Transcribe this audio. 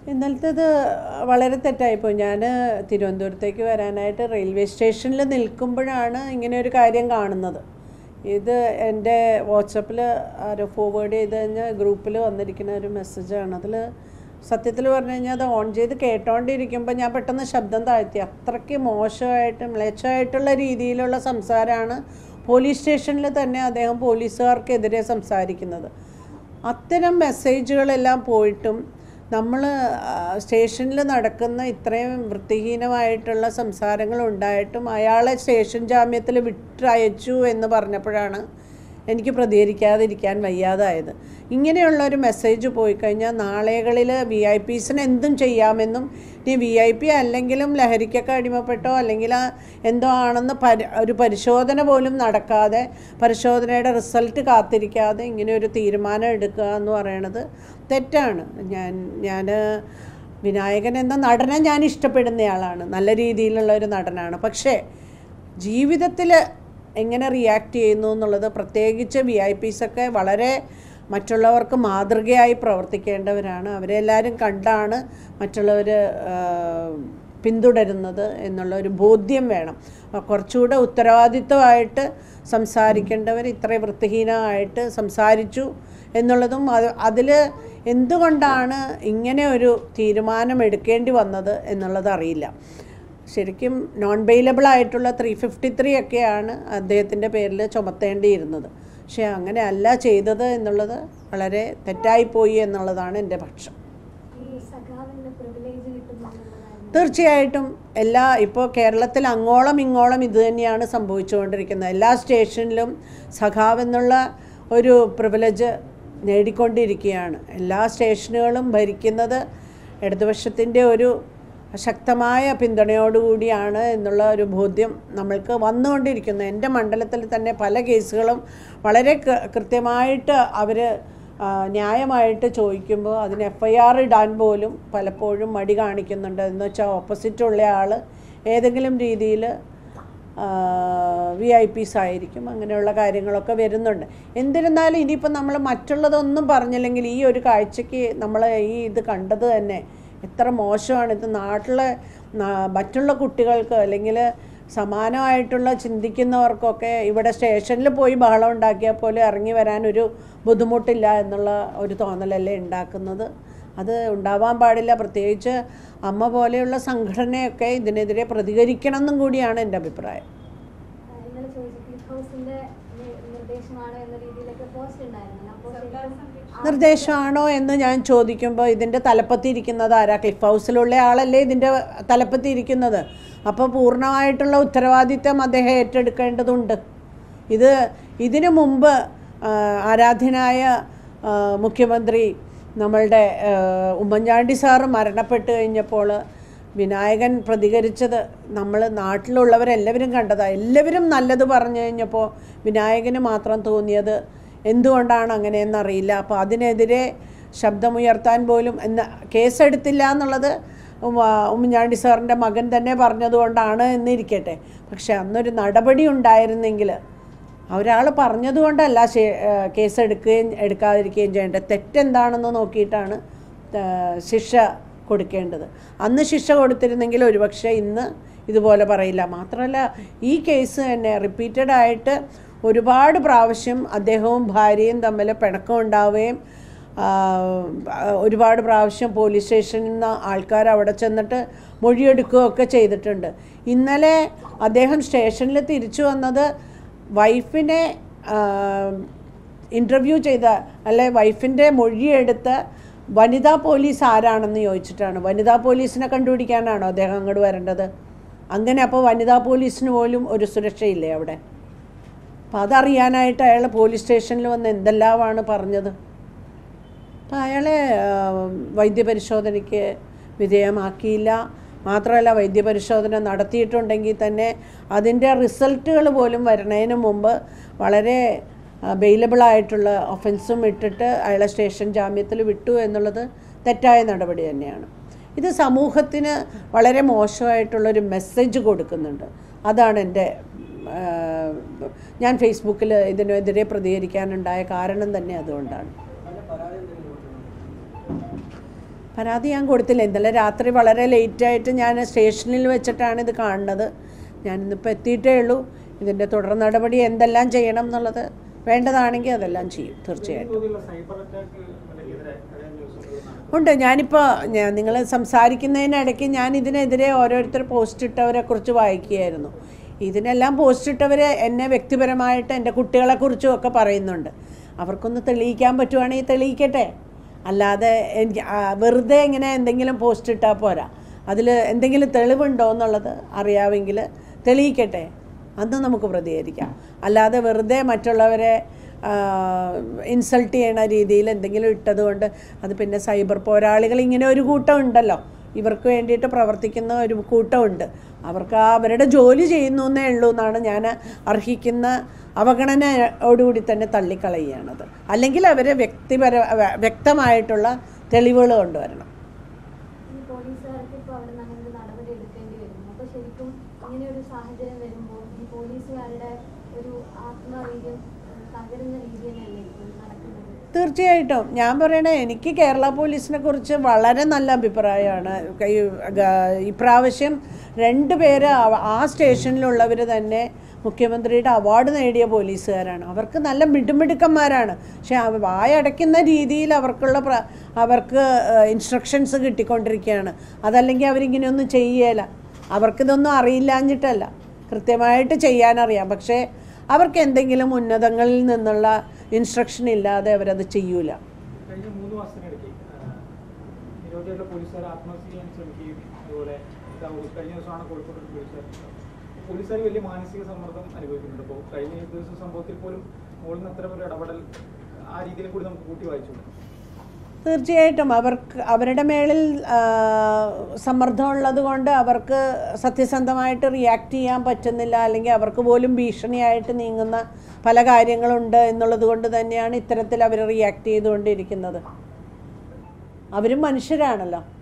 ഇന്നലത്തേത് വളരെ തെറ്റായിപ്പോയി ഞാൻ തിരുവനന്തപുരത്തേക്ക് വരാനായിട്ട് റെയിൽവേ സ്റ്റേഷനിൽ നിൽക്കുമ്പോഴാണ് ഇങ്ങനെ ഒരു കാര്യം കാണുന്നത് ഇത് എൻ്റെ വാട്സപ്പിൽ ആരോ ഫോർവേഡ് ചെയ്ത് കഴിഞ്ഞാൽ ഗ്രൂപ്പിൽ വന്നിരിക്കുന്ന ഒരു മെസ്സേജാണ് അതിൽ സത്യത്തിൽ പറഞ്ഞു കഴിഞ്ഞാൽ അത് ഓൺ ചെയ്ത് കേട്ടോണ്ടിരിക്കുമ്പോൾ ഞാൻ പെട്ടെന്ന് ശബ്ദം താഴ്ത്തി അത്രയ്ക്ക് മോശമായിട്ട് മ്ലേച്ഛമായിട്ടുള്ള രീതിയിലുള്ള സംസാരമാണ് പോലീസ് സ്റ്റേഷനിൽ തന്നെ അദ്ദേഹം പോലീസുകാർക്കെതിരെ സംസാരിക്കുന്നത് അത്തരം മെസ്സേജുകളെല്ലാം പോയിട്ടും നമ്മൾ സ്റ്റേഷനിൽ നടക്കുന്ന ഇത്രയും വൃത്തിഹീനമായിട്ടുള്ള സംസാരങ്ങൾ ഉണ്ടായിട്ടും അയാളെ സ്റ്റേഷൻ ജാമ്യത്തിൽ വിട്ടയച്ചു എന്ന് പറഞ്ഞപ്പോഴാണ് എനിക്ക് പ്രതികരിക്കാതിരിക്കാൻ വയ്യാതായത് ഇങ്ങനെയുള്ള ഒരു മെസ്സേജ് പോയി കഴിഞ്ഞാൽ നാളെകളിൽ വി ഐ പീസിന് എന്തും ചെയ്യാമെന്നും ഇനി വി ഐ പി അല്ലെങ്കിലും ലഹരിക്കൊക്കെ അടിമപ്പെട്ടോ അല്ലെങ്കിൽ ആ എന്തോ ആണെന്ന് പരി ഒരു പരിശോധന പോലും നടക്കാതെ പരിശോധനയുടെ റിസൾട്ട് കാത്തിരിക്കാതെ ഇങ്ങനെ ഒരു തീരുമാനം എടുക്കുക എന്ന് പറയണത് തെറ്റാണ് ഞാൻ ഞാൻ വിനായകൻ എന്ന നടനെ ഞാൻ ഇഷ്ടപ്പെടുന്നയാളാണ് നല്ല രീതിയിലുള്ള ഒരു നടനാണ് പക്ഷേ ജീവിതത്തിൽ എങ്ങനെ റിയാക്ട് ചെയ്യുന്നു എന്നുള്ളത് പ്രത്യേകിച്ച് വി ഐ പീസൊക്കെ വളരെ മറ്റുള്ളവർക്ക് മാതൃകയായി പ്രവർത്തിക്കേണ്ടവരാണ് അവരെല്ലാവരും കണ്ടാണ് മറ്റുള്ളവർ പിന്തുടരുന്നത് എന്നുള്ള ഒരു ബോധ്യം വേണം അപ്പോൾ കുറച്ചുകൂടെ ഉത്തരവാദിത്വമായിട്ട് സംസാരിക്കേണ്ടവർ ഇത്ര വൃത്തിഹീനമായിട്ട് സംസാരിച്ചു എന്നുള്ളതും അത് അതിൽ എന്തുകൊണ്ടാണ് ഇങ്ങനെ ഒരു തീരുമാനം എടുക്കേണ്ടി വന്നത് എന്നുള്ളത് അറിയില്ല ശരിക്കും നോൺ ബെയിലബിൾ ആയിട്ടുള്ള ത്രീ ഫിഫ്റ്റി ത്രീ ഒക്കെയാണ് അദ്ദേഹത്തിൻ്റെ പേരിൽ ചുമത്തേണ്ടിയിരുന്നത് പക്ഷേ അങ്ങനെ അല്ല ചെയ്തത് എന്നുള്ളത് വളരെ തെറ്റായിപ്പോയി എന്നുള്ളതാണ് എൻ്റെ പക്ഷം ഈ സഖാവിന് പ്രിവിലേജ് കിട്ടുന്നുള്ളതായിരുന്നു തീർച്ചയായിട്ടും എല്ലാ ഇപ്പോൾ കേരളത്തിൽ അങ്ങോളം ഇങ്ങോളം ഇത് തന്നെയാണ് സംഭവിച്ചുകൊണ്ടിരിക്കുന്നത് എല്ലാ സ്റ്റേഷനിലും സഖാവ് എന്നുള്ള ഒരു പ്രിവിലേജ് നേടിക്കൊണ്ടിരിക്കുകയാണ് എല്ലാ സ്റ്റേഷനുകളും ഭരിക്കുന്നത് ഇടതുപക്ഷത്തിൻ്റെ ഒരു ശക്തമായ പിന്തുണയോടുകൂടിയാണ് എന്നുള്ള ഒരു ബോധ്യം നമ്മൾക്ക് വന്നുകൊണ്ടിരിക്കുന്നു എൻ്റെ മണ്ഡലത്തിൽ തന്നെ പല കേസുകളും വളരെ കൃ- കൃത്യമായിട്ട് അവർ ന്യായമായിട്ട് ചോദിക്കുമ്പോൾ അതിന് എഫ് ഐ ആർ ഇടാൻ പോലും പലപ്പോഴും മടി കാണിക്കുന്നുണ്ട് എന്ന് വെച്ചാൽ ഓപ്പോസിറ്റുള്ള ആൾ ഏതെങ്കിലും രീതിയിൽ വി ഐ പീസ് ആയിരിക്കും അങ്ങനെയുള്ള കാര്യങ്ങളൊക്കെ വരുന്നുണ്ട് എന്നിരുന്നാലും ഇനിയിപ്പോൾ നമ്മൾ മറ്റുള്ളതൊന്നും പറഞ്ഞില്ലെങ്കിൽ ഈ ഒരു കാഴ്ചയ്ക്ക് നമ്മൾ ഈ ഇത് കണ്ടത് തന്നെ എത്ര മോശമാണ് ഇത് നാട്ടിലെ നാ- മറ്റുള്ള കുട്ടികൾക്ക് അല്ലെങ്കിൽ സമാനമായിട്ടുള്ള ചിന്തിക്കുന്നവർക്കൊക്കെ ഇവിടെ സ്റ്റേഷനിൽ പോയി ബഹളം ഉണ്ടാക്കിയാൽ പോലും ഇറങ്ങി വരാൻ ഒരു ബുദ്ധിമുട്ടില്ല എന്നുള്ള ഒരു തോന്നലല്ലേ ഉണ്ടാക്കുന്നത് അത് ഉണ്ടാവാൻ പാടില്ല പ്രത്യേകിച്ച് അമ്മ പോലെയുള്ള സംഘടനയൊക്കെ ഇതിനെതിരെ പ്രതികരിക്കണം എന്നും കൂടിയാണ് എൻ്റെ അഭിപ്രായം ആ, ഇന്നലെ ചോദിച്ചു ക്ലിഫ് ഹൗസിന്റെ നി- നിർദ്ദേശമാണോ എന്ന രീതിയിലൊക്കെ പോസ്റ്റ് ഉണ്ടായിരുന്നു അപ്പോൾ ശരിക്കും നിർദ്ദേശമാണോ എന്ന് ഞാൻ ചോദിക്കുമ്പോൾ ഇതിൻ്റെ തലപ്പത്തിരിക്കുന്നത് ആരാ ക്ലിഫ് ഹൗസിലുള്ള ആളല്ലേ ഇതിൻ്റെ തലപ്പത്തിരിക്കുന്നത് അപ്പോൾ പൂർണ്ണമായിട്ടുള്ള ഉത്തരവാദിത്തം അദ്ദേഹം ഏറ്റെടുക്കേണ്ടതുണ്ട് ഇത് ഇതിനു മുമ്പ് ആ, ആരാധ്യനായ ആ, മുഖ്യമന്ത്രി നമ്മളുടെ ആ, ഉമ്മൻചാണ്ടി സാറ് മരണപ്പെട്ട് കഴിഞ്ഞപ്പോൾ വിനായകൻ പ്രതികരിച്ചത് നമ്മൾ നാട്ടിലുള്ളവരെല്ലാവരും കണ്ടതാണ് എല്ലാവരും നല്ലത് പറഞ്ഞു കഴിഞ്ഞപ്പോൾ വിനായകന് മാത്രം തോന്നിയത് എന്തുകൊണ്ടാണ് അങ്ങനെയെന്നറിയില്ല അപ്പോൾ അതിനെതിരെ ശബ്ദമുയർത്താൻ പോലും എന്ന കേസെടുത്തില്ല എന്നുള്ളത് ഉമ്മ- ഉമ്മൻചാണ്ടി സാറിൻ്റെ മകൻ തന്നെ പറഞ്ഞതുകൊണ്ടാണ് എന്നിരിക്കട്ടെ പക്ഷെ അന്നൊരു നടപടി ഉണ്ടായിരുന്നെങ്കിൽ ഒരാൾ പറഞ്ഞതുകൊണ്ടല്ല ശേ- ഏഹ് കേസ് എടുക്കുകയും എടുക്കാതിരിക്കുകയും ചെയ്യേണ്ടത് തെറ്റെന്താണെന്ന് നോക്കിയിട്ടാണ് ഏഹ് ശിക്ഷ കൊടുക്കേണ്ടത് അന്ന് ശിക്ഷ കൊടുത്തിരുന്നെങ്കിൽ ഒരുപക്ഷെ ഇന്ന് ഇതുപോലെ പറയില്ല മാത്രമല്ല ഈ കേസ് തന്നെ റിപ്പീറ്റഡ് ആയിട്ട് ഒരുപാട് പ്രാവശ്യം അദ്ദേഹവും ഭാര്യയും തമ്മിൽ പിണക്കം ഉണ്ടാവുകയും ആ, ഒരുപാട് പ്രാവശ്യം പോലീസ് സ്റ്റേഷനിൽ നിന്ന് ആൾക്കാർ അവിടെ ചെന്നിട്ട് മൊഴിയെടുക്കുകയൊക്കെ ചെയ്തിട്ടുണ്ട് ഇന്നലെ അദ്ദേഹം സ്റ്റേഷനിൽ തിരിച്ചു വന്നത് വൈഫിനെ ഇൻ്റർവ്യൂ ചെയ്ത അല്ലെ വൈഫിൻ്റെ മൊഴിയെടുത്ത വനിതാ പോലീസ് ആരാണെന്ന് ചോദിച്ചിട്ടാണ് വനിതാ പോലീസിനെ കണ്ടുപിടിക്കാനാണോ അദ്ദേഹം അങ്ങോട്ട് വരേണ്ടത് അങ്ങനെ അപ്പോൾ വനിതാ പോലീസിന് പോലും ഒരു സുരക്ഷയില്ലേ അവിടെ അപ്പം അതറിയാനായിട്ട് അയാൾ പോലീസ് സ്റ്റേഷനിൽ വന്ന് എന്തെല്ലാമാണ് പറഞ്ഞത് അപ്പം അയാളെ ആ, വൈദ്യപരിശോധനയ്ക്ക് വിധേയമാക്കിയില്ല മാത്രമല്ല വൈദ്യപരിശോധന നടത്തിയിട്ടുണ്ടെങ്കിൽ തന്നെ അതിൻ്റെ റിസൾട്ടുകൾ പോലും വരുന്നതിന് മുമ്പ് വളരെ ബെയിലബിൾ ആയിട്ടുള്ള ഒഫൻസും ഇട്ടിട്ട് അയാളെ സ്റ്റേഷൻ ജാമ്യത്തിൽ വിട്ടു എന്നുള്ളത് തെറ്റായ നടപടി തന്നെയാണ് ഇത് സമൂഹത്തിന് വളരെ മോശമായിട്ടുള്ളൊരു മെസ്സേജ് കൊടുക്കുന്നുണ്ട് അതാണ് എൻ്റെ ആ, ഞാൻ ഫേസ്ബുക്കിൽ ഇതിനെതിരെ പ്രതികരിക്കാനുണ്ടായ കാരണം തന്നെ അതുകൊണ്ടാണ് പരാതി ഞാൻ കൊടുത്തില്ല ഇന്നലെ രാത്രി വളരെ ലേറ്റായിട്ട് ഞാൻ സ്റ്റേഷനിൽ വെച്ചിട്ടാണ് ഇത് കാണുന്നത് ഞാനിന്നിപ്പോൾ എത്തിയിട്ടേ ഉള്ളൂ ഇതിൻ്റെ തുടർ നടപടി എന്തെല്ലാം ചെയ്യണം എന്നുള്ളത് വേണ്ടതാണെങ്കിൽ അതെല്ലാം ചെയ്യും തീർച്ചയായിട്ടും തോതിലുള്ള സൈബർ അറ്റാക്ക് എതിരെ കഴിഞ്ഞ ദിവസം ഉണ്ട് ഞാനിപ്പോൾ ഞാൻ നിങ്ങൾ സംസാരിക്കുന്നതിനിടയ്ക്ക് ഞാൻ ഇതിനെതിരെ ഓരോരുത്തർ പോസ്റ്റ് ഇട്ടവരെ കുറിച്ച് വായിക്കുകയായിരുന്നു ഇതിനെല്ലാം പോസ്റ്റ് ഇട്ടവർ എന്നെ വ്യക്തിപരമായിട്ട് എൻ്റെ കുട്ടികളെക്കുറിച്ചും ഒക്കെ പറയുന്നുണ്ട് അവർക്കൊന്ന് തെളിയിക്കാൻ പറ്റുവാണെങ്കിൽ തെളിയിക്കട്ടെ അല്ലാതെ എനിക്ക് ആ, വെറുതെ ഇങ്ങനെ എന്തെങ്കിലും പോസ്റ്റ് ഇട്ടാൽ പോരാ അതിൽ എന്തെങ്കിലും തെളിവുണ്ടോ എന്നുള്ളത് അറിയാമെങ്കിൽ തെളിയിക്കട്ടെ അന്ന് നമുക്ക് പ്രതികരിക്കാം അല്ലാതെ വെറുതെ മറ്റുള്ളവരെ ഇൻസൾട്ട് ചെയ്യണ രീതിയിൽ എന്തെങ്കിലും ഇട്ടതുകൊണ്ട് അത് പിന്നെ സൈബർ പോരാളികൾ ഇങ്ങനെ ഒരു കൂട്ടം ഉണ്ടല്ലോ ഇവർക്ക് വേണ്ടിയിട്ട് പ്രവർത്തിക്കുന്ന ഒരു കൂട്ടമുണ്ട് അവർക്ക് ആ അവരുടെ ജോലി ചെയ്യുന്നു എന്നേ ഉള്ളൂ എന്നാണ് ഞാൻ അർഹിക്കുന്ന അവഗണനയോടുകൂടി തന്നെ തള്ളിക്കളയുകയാണത് അല്ലെങ്കിൽ അവരെ വ്യക്തിപര വ- വ്യക്തമായിട്ടുള്ള തെളിവുകൾ കൊണ്ടുവരണം ഈ പോലീസുകാർക്ക് ഇപ്പോൾ അവിടെ നിന്ന് അങ്ങനെ ഒരു നടപടി എടുക്കേണ്ടി വരുന്നു അപ്പോൾ ശരിക്കും ഇങ്ങനെ ഒരു സാഹചര്യം വരുമ്പോൾ ഈ പോലീസുകാരുടെ ഒരു ആത്മവീര്യം ഏഹ്, തകരുന്ന രീതി തന്നെയല്ലേ ഇപ്പോൾ നടക്കുന്നത് തീർച്ചയായിട്ടും ഞാൻ പറയണേ എനിക്ക് കേരള പോലീസിനെ കുറിച്ച് വളരെ നല്ല അഭിപ്രായമാണ് ഈ ഗ- ഇപ്രാവശ്യം രണ്ട് പേര് അവ- ആ സ്റ്റേഷനിലുള്ളവർ തന്നെ മുഖ്യമന്ത്രിയുടെ അവാർഡ് നേടിയ പോലീസുകാരാണ് അവർക്ക് നല്ല മിടുമിടുക്കന്മാരാണ് പക്ഷെ അവ- വായടയ്ക്കുന്ന രീതിയിൽ അവർക്കുള്ള പ്ര- അവർക്ക് ഇൻസ്ട്രക്ഷൻസ് കിട്ടിക്കൊണ്ടിരിക്കുകയാണ് അതല്ലെങ്കിൽ അവരിങ്ങനെയൊന്നും ചെയ്യേല അവർക്കിതൊന്നും അറിയില്ലാഞ്ഞിട്ടല്ല കൃത്യമായിട്ട് ചെയ്യാനറിയാം പക്ഷേ അവർക്ക് എന്തെങ്കിലും ഉന്നതങ്ങളിൽ നിന്നുള്ള ഇൻസ്ട്രക്ഷൻ ഇല്ലാതെ അവരത് ചെയ്യൂല കഴിഞ്ഞ മൂന്ന് മാസത്തിനിടയ്ക്ക് ആ, നിരവധിയായിട്ടുള്ള പോലീസുകാർ ആത്മഹത്യ ചെയ്യാൻ ശ്രമിക്കുകയും അതുപോലെ ഇതാ ഒരു കഴിഞ്ഞ ദിവസമാണ് കോഴിക്കോട് ഒരു പോലീസുകാർ പോലീസുകാർ വലിയ മാനസിക സമ്മർദ്ദം അനുഭവിക്കുന്നുണ്ട് അപ്പോൾ കഴിഞ്ഞ ദിവസം സംഭവത്തിൽ പോലും മുകളിൽ നിന്ന് അത്തരം ഒരു ഇടപെടൽ ആ രീതിയിൽ കൂടി നമുക്ക് കൂട്ടി വായിച്ചു തീർച്ചയായിട്ടും അവർക്ക് അവരുടെ മേളിൽ ആ, സമ്മർദ്ദമുള്ളത് കൊണ്ട് അവർക്ക് സത്യസന്ധമായിട്ട് റിയാക്ട് ചെയ്യാൻ പറ്റുന്നില്ല അല്ലെങ്കിൽ അവർക്ക് പോലും ഭീഷണിയായിട്ട് നീങ്ങുന്ന പല കാര്യങ്ങളുണ്ട് എന്നുള്ളത് കൊണ്ട് തന്നെയാണ് ഇത്തരത്തിൽ അവർ റിയാക്ട് ചെയ്തുകൊണ്ടിരിക്കുന്നത് അവരും മനുഷ്യരാണല്ലോ